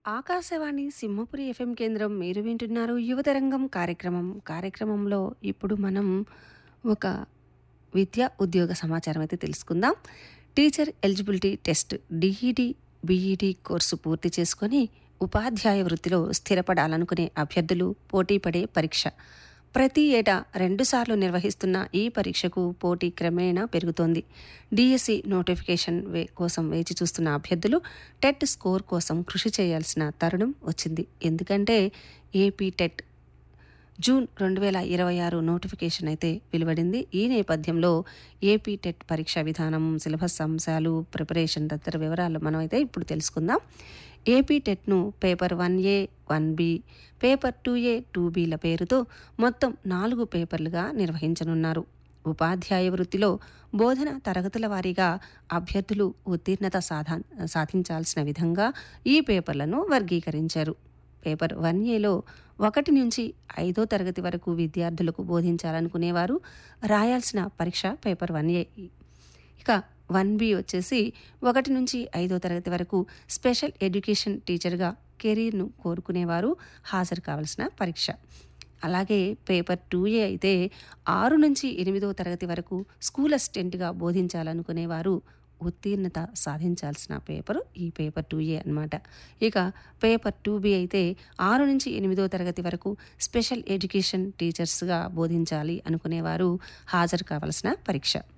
Akashvani Simhapuri FM కేంద్రం మీరు వింటున్నారు యువతరంగం కార్యక్రమం కార్యక్రమంలో ఇప్పుడు మనం ఒక విద్యా ఉద్యోగ సమాచారం అయితే తెలుసుకుందాం teacher eligibility test D Ed B Ed course పూర్తి చేసుకొని ఉపాధ్యాయ వృత్తిలో స్థిరపడాలనుకునే అభ్యర్థులు పోటీపడే పరీక్ష ప్రతి ఏటా రెండుసార్లు నిర్వహిస్తున్న ఈ పరీక్షకు పోటీ క్రమేణా పెరుగుతోంది డిఎస్సి నోటిఫికేషన్ వే కోసం వేచి చూస్తున్న అభ్యర్థులు టెట్ స్కోర్ కోసం కృషి చేయాల్సిన తరుణం వచ్చింది ఎందుకంటే ఏపీ టెట్ జూన్ రెండు వేల ఇరవై ఆరు నోటిఫికేషన్ అయితే వెలువడింది ఈ నేపథ్యంలో ఏపీ టెట్ పరీక్షా విధానం సిలబస్ అంశాలు ప్రిపరేషన్ తదితర వివరాలు మనం అయితే ఇప్పుడు తెలుసుకుందాం ఏపీ టెట్ను paper one A one B paper two A two బీల పేరుతో మొత్తం నాలుగు పేపర్లుగా నిర్వహించనున్నారు ఉపాధ్యాయ వృత్తిలో బోధన తరగతుల వారీగా అభ్యర్థులు ఉత్తీర్ణత సాధా సాధించాల్సిన విధంగా ఈ పేపర్లను వర్గీకరించారు పేపర్ వన్ ఏలో ఒకటి నుంచి ఐదో తరగతి వరకు విద్యార్థులకు బోధించాలనుకునేవారు రాయాల్సిన పరీక్ష పేపర్ వన్ ఏ ఇక వన్ బి వచ్చేసి ఒకటి నుంచి ఐదో తరగతి వరకు స్పెషల్ ఎడ్యుకేషన్ టీచర్గా కెరీర్ను కోరుకునేవారు హాజరు కావాల్సిన పరీక్ష అలాగే పేపర్ టూ ఏ అయితే ఆరు నుంచి ఎనిమిదో తరగతి వరకు స్కూల్ అసిస్టెంట్గా బోధించాలనుకునేవారు ఉత్తీర్ణత సాధించాల్సిన పేపరు ఈ పేపర్ టూ ఏ అనమాట ఇక పేపర్ టూ బి అయితే ఆరు నుంచి ఎనిమిదో తరగతి వరకు స్పెషల్ ఎడ్యుకేషన్ టీచర్స్గా బోధించాలి అనుకునేవారు హాజరు కావాల్సిన పరీక్ష